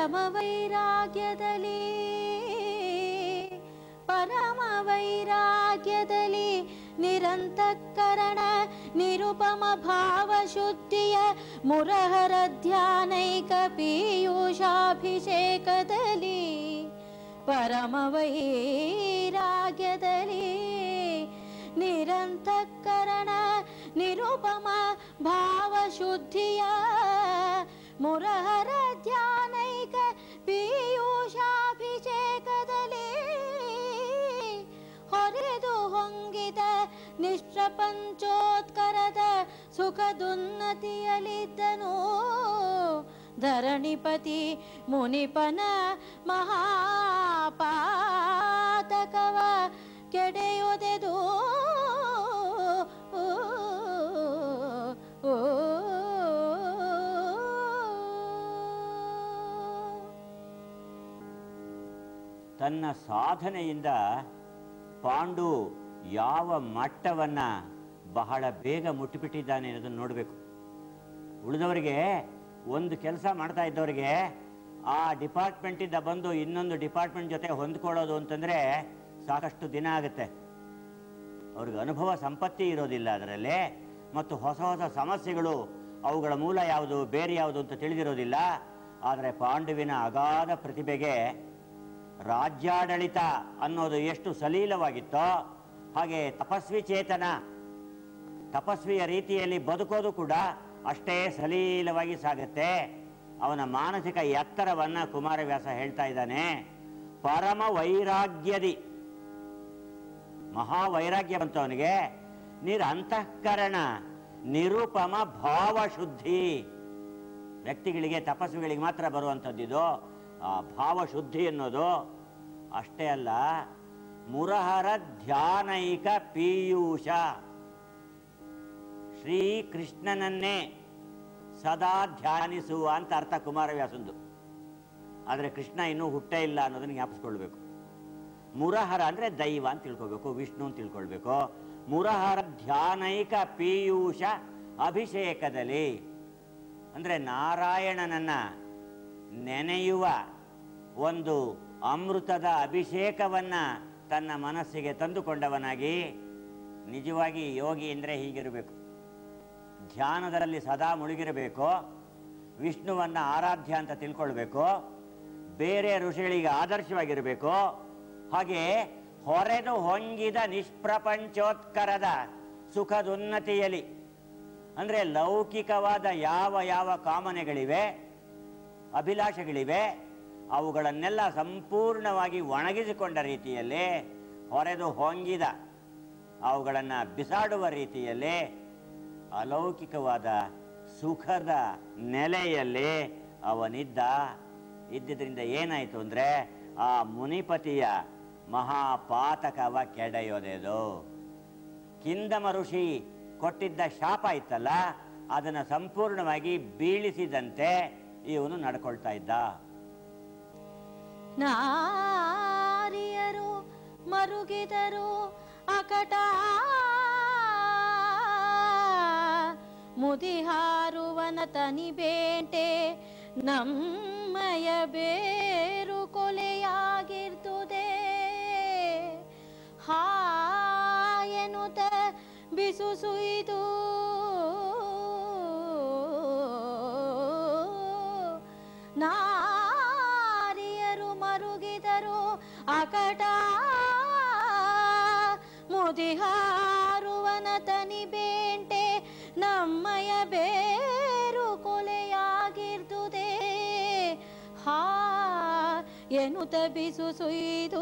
ಪರಮ ವೈರಾಗ್ಯದಲ್ಲಿ ಪರಮ ವೈರಾಗ್ಯದಲ್ಲಿ ನಿರಂತಕರಣ ನಿರುಪಮ ಭಾವ ಶುದ್ಧಿಯ ಮುರಹರ ಧ್ಯಾನೈಕ ಪೀಯೂಷಾಭಿಷೇಕದಲ್ಲಿ ಪರಮ ವೈರಾಗ್ಯದಲ್ಲಿ ನಿರಂತಕರಣ ನಿರುಪಮ ಭಾವ ಶುದ್ಧಿಯ ಮುರಹರ ಧ್ಯಾನೈಕ ಪೀಯೂಷಾಭಿಷೇಕದಲ್ಲಿ ಹೊರೆದು ಹೊಂಗಿದ ನಿಷ್ಪ್ರಪಂಚೋತ್ಕರದ ಸುಖದುನ್ನತಿಯಲಿದ್ದನು ಧರಣಿಪತಿ ಮುನಿಪನ ಮಹಾಪಾತಕವ ಕೆಡೆಯೊದೆದು ತನ್ನ ಸಾಧನೆಯಿಂದ ಪಾಂಡು ಯಾವ ಮಟ್ಟವನ್ನ ಬಹಳ ಬೇಗ ಮುಟ್ಟಿಬಿಟ್ಟಿದ್ದಾನೆ ಅನ್ನೋದನ್ನು ನೋಡಬೇಕು ಉಳಿದವರಿಗೆ ಒಂದು ಕೆಲಸ ಮಾಡ್ತಾ ಇದ್ದವರಿಗೆ ಆ ಡಿಪಾರ್ಟ್ಮೆಂಟಿಂದ ಬಂದು ಇನ್ನೊಂದು ಡಿಪಾರ್ಟ್ಮೆಂಟ್ ಜೊತೆ ಹೊಂದ್ಕೊಳ್ಳೋದು ಅಂತಂದ್ರೆ ಸಾಕಷ್ಟು ದಿನ ಆಗುತ್ತೆ ಅವ್ರಿಗೆ ಅನುಭವ ಸಂಪತ್ತಿ ಇರೋದಿಲ್ಲ ಅದರಲ್ಲಿ ಮತ್ತು ಹೊಸ ಹೊಸ ಸಮಸ್ಯೆಗಳು ಅವುಗಳ ಮೂಲ ಯಾವುದು ಬೇರೆ ಯಾವುದು ಅಂತ ತಿಳಿದಿರೋದಿಲ್ಲ ಆದರೆ ಪಾಂಡುವಿನ ಅಗಾಧ ಪ್ರತಿಭೆಗೆ ರಾಜ್ಯಾಡಳಿತ ಅನ್ನೋದು ಎಷ್ಟು ಸಲೀಲವಾಗಿತ್ತೋ ಹಾಗೆ ತಪಸ್ವಿ ಚೇತನ ತಪಸ್ವಿಯ ರೀತಿಯಲ್ಲಿ ಬದುಕೋದು ಕೂಡ ಅಷ್ಟೇ ಸಲೀಲವಾಗಿ ಸಾಗುತ್ತೆ ಅವನ ಮಾನಸಿಕ ಎತ್ತರವನ್ನ ಕುಮಾರವ್ಯಾಸ ಹೇಳ್ತಾ ಇದ್ದಾನೆ ಪರಮ ವೈರಾಗ್ಯದಿ ಮಹಾ ವೈರಾಗ್ಯ ಬಂತು ಅವನಿಗೆ ನಿರಂತಃಕರಣ ನಿರುಪಮ ಭಾವಶುದ್ಧಿ ವ್ಯಕ್ತಿಗಳಿಗೆ ತಪಸ್ವಿಗಳಿಗೆ ಮಾತ್ರ ಬರುವಂಥದ್ದಿದು ಆ ಭಾವಶುದ್ಧಿ ಅನ್ನೋದು ಅಷ್ಟೇ ಅಲ್ಲ ಮುರಹರ ಧ್ಯಾನೈಕ ಪೀಯೂಷ ಶ್ರೀಕೃಷ್ಣನನ್ನೇ ಸದಾ ಧ್ಯಾನಿಸುವ ಅಂತ ಅರ್ಥ ಕುಮಾರವ್ಯಾಸಂದು ಆದರೆ ಕೃಷ್ಣ ಇನ್ನೂ ಹುಟ್ಟೇ ಇಲ್ಲ ಅನ್ನೋದನ್ನ ಜ್ಞಾಪಿಸ್ಕೊಳ್ಬೇಕು ಮುರಹರ ಅಂದ್ರೆ ದೈವ ಅಂತ ತಿಳ್ಕೊಬೇಕು ವಿಷ್ಣು ಅಂತ ತಿಳ್ಕೊಳ್ಬೇಕು ಮುರಹರ ಧ್ಯಾನೈಕ ಪೀಯೂಷ ಅಭಿಷೇಕದಲ್ಲಿ ಅಂದ್ರೆ ನಾರಾಯಣನನ್ನ ನೆನೆಯುವ ಒಂದು ಅಮೃತದ ಅಭಿಷೇಕವನ್ನ ತನ್ನ ಮನಸ್ಸಿಗೆ ತಂದುಕೊಂಡವನಾಗಿ ನಿಜವಾಗಿ ಯೋಗಿ ಅಂದರೆ ಹೀಗಿರಬೇಕು ಧ್ಯಾನದಲ್ಲಿ ಸದಾ ಮುಳುಗಿರಬೇಕು ವಿಷ್ಣುವನ್ನ ಆರಾಧ್ಯ ಅಂತ ತಿಳ್ಕೊಳ್ಬೇಕು ಬೇರೆ ಋಷಿಗಳಿಗೆ ಆದರ್ಶವಾಗಿರಬೇಕು ಹಾಗೆ ಹೊರೆದು ಹೊಂಗಿದ ನಿಷ್ಪ್ರಪಂಚೋತ್ಕರದ ಸುಖದುನ್ನತಿಯಲ್ಲಿ ಅಂದರೆ ಲೌಕಿಕವಾದ ಯಾವ ಯಾವ ಕಾಮನೆಗಳಿವೆ ಅಭಿಲಾಷೆಗಳಿವೆ ಅವುಗಳನ್ನೆಲ್ಲ ಸಂಪೂರ್ಣವಾಗಿ ಒಣಗಿಸಿಕೊಂಡ ರೀತಿಯಲ್ಲಿ ಹೊರೆದು ಹೊಂಗಿದ ಅವುಗಳನ್ನು ಬಿಸಾಡುವ ರೀತಿಯಲ್ಲಿ ಅಲೌಕಿಕವಾದ ಸುಖದ ನೆಲೆಯಲ್ಲಿ ಅವನಿದ್ದ ಇದ್ದಿದ್ದರಿಂದ ಏನಾಯಿತು ಅಂದರೆ ಆ ಮುನಿಪತಿಯ ಮಹಾಪಾತಕವ ಕೆಡೆಯೋದೆದು ಕಿಂದಮ ಋಷಿ ಕೊಟ್ಟಿದ್ದ ಶಾಪ ಇತ್ತಲ್ಲ ಅದನ್ನು ಸಂಪೂರ್ಣವಾಗಿ ಬೀಳಿಸಿದಂತೆ ಇವನು ನಡ್ಕೊಳ್ತಾ ಇದ್ದ ನಾರಿಯರು ಮರುಗಿದರು ಅಕಟ ಮುದಿಹಾರುವನ ತನಿಬೇಟೆ ನಮ್ಮಯ ಬೇರು ಕೊಲೆಯಾಗಿರ್ತುದೆ ಹಾಯನುತ ಬಿಸು ಸುಯ್ದು ನಾರಿಯರು ಮರುಗಿದರು ಅಕಟ ಮುದಿಹಾರುವನ ತನಿಬೇಂಟೆ ನಮ್ಮಯ ಬೇರು ಕೊಲೆಯಾಗಿರ್ದುದೆ ಹಾ ಎನ್ನುತ್ತ ಬಿಸು ಸುಯ್ದು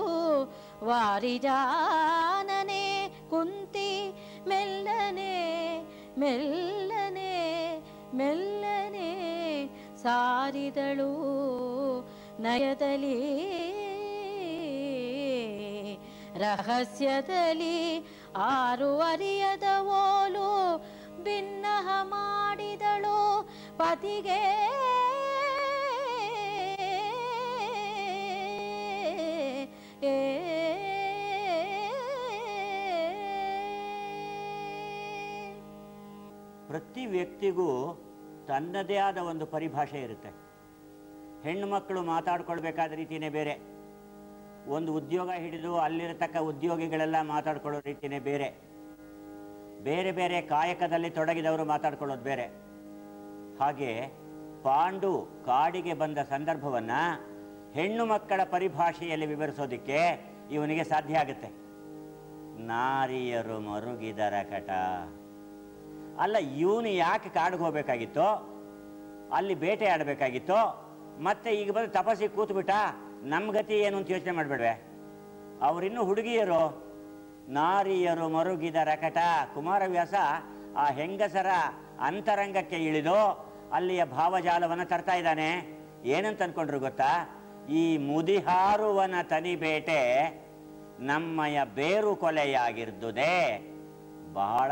ವಾರಿಜಾನನೆ ಕುಂತಿ ಮೆಲ್ಲನೆ ಮೆಲ್ಲನೆ ಮೆಲ್ಲನೆ ಸಾರಿದಳು ನಯದಲ್ಲಿ ರಹಸ್ಯದಲ್ಲಿ ಆರು ಅರಿಯದ ಓಲು ಭಿನ್ನಹ ಮಾಡಿದಳು ಪತಿಗೆ ಪ್ರತಿ ವ್ಯಕ್ತಿಗೂ ತನ್ನದೇ ಆದ ಒಂದು ಪರಿಭಾಷೆ ಇರುತ್ತೆ ಹೆಣ್ಣು ಮಕ್ಕಳು ಮಾತಾಡ್ಕೊಳ್ಬೇಕಾದ ರೀತಿನೇ ಬೇರೆ ಒಂದು ಉದ್ಯೋಗ ಹಿಡಿದು ಅಲ್ಲಿರತಕ್ಕ ಉದ್ಯೋಗಿಗಳೆಲ್ಲ ಮಾತಾಡ್ಕೊಳ್ಳೋ ರೀತಿನೇ ಬೇರೆ ಬೇರೆ ಬೇರೆ ಕಾಯಕದಲ್ಲಿ ತೊಡಗಿದವರು ಮಾತಾಡ್ಕೊಳ್ಳೋದು ಬೇರೆ ಹಾಗೆ ಪಾಂಡು ಕಾಡಿಗೆ ಬಂದ ಸಂದರ್ಭವನ್ನ ಹೆಣ್ಣು ಮಕ್ಕಳ ಪರಿಭಾಷೆಯಲ್ಲಿ ವಿವರಿಸೋದಕ್ಕೆ ಇವನಿಗೆ ಸಾಧ್ಯ ಆಗುತ್ತೆ ನಾರಿಯರು ಮರುಗಿದರ ಕಟ ಅಲ್ಲ ಇವನು ಯಾಕೆ ಕಾಡಿಗೆ ಹೋಗ್ಬೇಕಾಗಿತ್ತೋ ಅಲ್ಲಿ ಬೇಟೆ ಆಡಬೇಕಾಗಿತ್ತೋ ಮತ್ತೆ ಈಗ ಬಂದು ತಪಸ್ಸಿಗೆ ಕೂತ್ಬಿಟ್ಟ ನಮ್ಮ ಗತಿ ಏನು ಅಂತ ಯೋಚನೆ ಮಾಡಬೇಡ್ವೆ ಅವರಿನ್ನೂ ಹುಡುಗಿಯರು ನಾರಿಯರು ಮರುಗಿದ ರಕಟ ಕುಮಾರವ್ಯಾಸ ಆ ಹೆಂಗಸರ ಅಂತರಂಗಕ್ಕೆ ಇಳಿದು ಅಲ್ಲಿಯ ಭಾವಜಾಲವನ್ನು ತರ್ತಾ ಇದ್ದಾನೆ ಏನಂತ ಅನ್ಕೊಂಡ್ರು ಗೊತ್ತಾ ಈ ಮುದಿಹಾರುವನ ತನಿ ಬೇಟೆ ನಮ್ಮಯ ಬೇರು ಕೊಲೆಯಾಗಿರ್ದುದೇ ಬಹಳ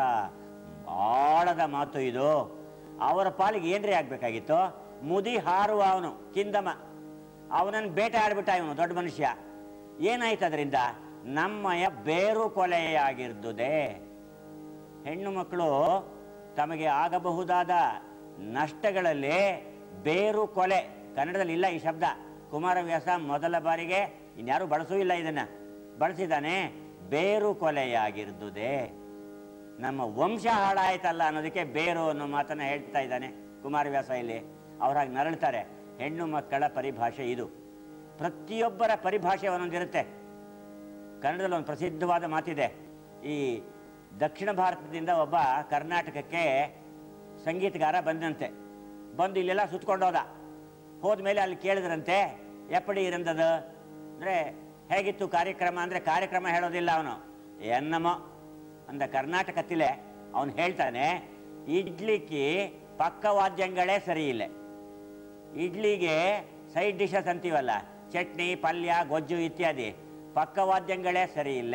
ಆಳದ ಮಾತು ಇದು ಅವರ ಪಾಲಿಗೆ ಏನ್ರಿ ಆಗ್ಬೇಕಾಗಿತ್ತು ಮುದಿ ಹಾರುವ ಅವನು ಕಿಂದಮ ಅವನನ್ನು ಬೇಟೆ ಆಡ್ಬಿಟ್ಟ ಇವನು ದೊಡ್ಡ ಮನುಷ್ಯ ಏನಾಯ್ತು ಅದರಿಂದ ನಮ್ಮಯ ಬೇರು ಕೊಲೆಯಾಗಿರ್ದುದೇ ಹೆಣ್ಣು ಮಕ್ಕಳು ತಮಗೆ ಆಗಬಹುದಾದ ನಷ್ಟಗಳಲ್ಲಿ ಬೇರು ಕೊಲೆ ಕನ್ನಡದಲ್ಲಿ ಇಲ್ಲ ಈ ಶಬ್ದ ಕುಮಾರವ್ಯಾಸ ಮೊದಲ ಬಾರಿಗೆ ಇನ್ಯಾರು ಬಳಸೂ ಇಲ್ಲ ಇದನ್ನ ಬಳಸಿದ್ದಾನೆ ಬೇರು ಕೊಲೆಯಾಗಿರ್ದುದೇ ನಮ್ಮ ವಂಶ ಹಾಳಾಯ್ತಲ್ಲ ಅನ್ನೋದಕ್ಕೆ ಬೇರು ಅನ್ನೋ ಮಾತನ್ನ ಹೇಳ್ತಾ ಇದ್ದಾನೆ ಕುಮಾರವ್ಯಾಸ ಇಲ್ಲಿ ಅವ್ರಾಗ ನರಳ್ತಾರೆ ಹೆಣ್ಣು ಮಕ್ಕಳ ಪರಿಭಾಷೆ ಇದು ಪ್ರತಿಯೊಬ್ಬರ ಪರಿಭಾಷೆ ಒಂದೊಂದಿರುತ್ತೆ ಕನ್ನಡದಲ್ಲಿ ಒಂದು ಪ್ರಸಿದ್ಧವಾದ ಮಾತಿದೆ ಈ ದಕ್ಷಿಣ ಭಾರತದಿಂದ ಒಬ್ಬ ಕರ್ನಾಟಕಕ್ಕೆ ಸಂಗೀತಗಾರ ಬಂದಂತೆ ಬಂದು ಇಲ್ಲೆಲ್ಲ ಸುತ್ಕೊಂಡೋದ ಹೋದ್ಮೇಲೆ ಅಲ್ಲಿ ಕೇಳಿದ್ರಂತೆ ಎಪ್ಪಡಿ ಇರಂದದು ಅಂದರೆ ಹೇಗಿತ್ತು ಕಾರ್ಯಕ್ರಮ ಅಂದರೆ ಕಾರ್ಯಕ್ರಮ ಹೇಳೋದಿಲ್ಲ ಅವನು ಎನ್ನಮೋ ಅಂದ ಕರ್ನಾಟಕத்திலே ಅವನು ಹೇಳ್ತಾನೆ ಇಡ್ಲಿಕ್ಕೆ ಪಕ್ಕವಾದ್ಯಗಳೇ ಸರಿ ಇಲ್ಲ ಇಡ್ಲಿಗೆ ಸೈಡ್ ಡಿಶಸ್ ಅಂತೀವಲ್ಲ ಚಟ್ನಿ ಪಲ್ಯ ಗೊಜ್ಜು ಇತ್ಯಾದಿ ಪಕ್ಕವಾದ್ಯಗಳೇ ಸರಿ ಇಲ್ಲ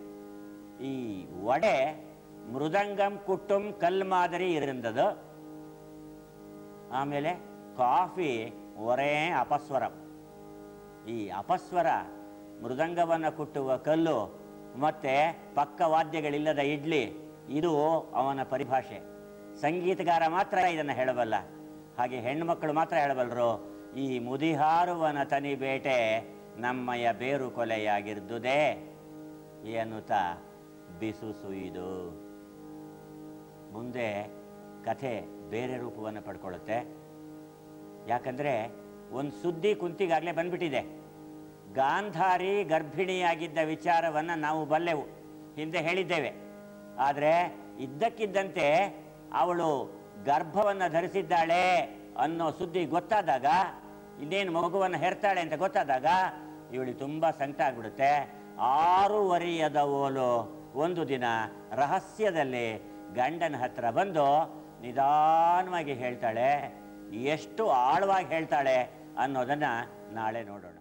ಈ ವಡೆ ಮೃದಂಗಂ ಕುಟ್ಟುಂ ಕಲ್ ಮಾದರಿ ಇರಿಂದದು ಆಮೇಲೆ ಕಾಫಿ ಒರೇ ಅಪಸ್ವರಂ ಈ ಅಪಸ್ವರ ಮೃದಂಗವನ್ನು ಕುಟ್ಟುವ ಕಲ್ಲು ಮತ್ತೆ ಪಕ್ಕವಾದ್ಯಗಳಿಲ್ಲದ ಇಡ್ಲಿ ಇದು ಅವನ ಪರಿಭಾಷೆ ಸಂಗೀತಗಾರ ಮಾತ್ರ ಇದನ್ನು ಹೇಳಬಲ್ಲ ಹಾಗೆ ಹೆಣ್ಮಕ್ಳು ಮಾತ್ರ ಹೇಳಬಲ್ಲರು ಈ ಮುದಿಹಾರುವನ ತನಿ ಬೇಟೆ ನಮ್ಮಯ ಬೇರು ಕೊಲೆಯಾಗಿರ್ದುದೇ ಎನ್ನುತ್ತಾ ಬಿಸು ಸುಯ್ದು ಮುಂದೆ ಕಥೆ ಬೇರೆ ರೂಪವನ್ನು ಪಡ್ಕೊಳ್ಳುತ್ತೆ ಯಾಕಂದ್ರೆ ಒಂದು ಸುದ್ದಿ ಕುಂತಿಗಾಗಲೇ ಬಂದ್ಬಿಟ್ಟಿದೆ ಗಾಂಧಾರಿ ಗರ್ಭಿಣಿಯಾಗಿದ್ದ ವಿಚಾರವನ್ನು ನಾವು ಬಲ್ಲೆವು ಹಿಂದೆ ಹೇಳಿದ್ದೇವೆ ಆದರೆ ಇದ್ದಕ್ಕಿದ್ದಂತೆ ಅವಳು ಗರ್ಭವನ್ನು ಧರಿಸಿದ್ದಾಳೆ ಅನ್ನೋ ಸುದ್ದಿ ಗೊತ್ತಾದಾಗ ಇನ್ನೇನು ಮಗುವನ್ನು ಹೆರ್ತಾಳೆ ಅಂತ ಗೊತ್ತಾದಾಗ ಇವಳಿಗೆ ತುಂಬ ಸಂಕಟ ಆಗ್ಬಿಡುತ್ತೆ ಆರೂವರೆಯದ ಓಲು ಒಂದು ದಿನ ರಹಸ್ಯದಲ್ಲಿ ಗಂಡನ ಹತ್ರ ಬಂದು ನಿಧಾನವಾಗಿ ಹೇಳ್ತಾಳೆ ಎಷ್ಟು ಆಳವಾಗಿ ಹೇಳ್ತಾಳೆ ಅನ್ನೋದನ್ನ ನಾಳೆ ನೋಡೋಣ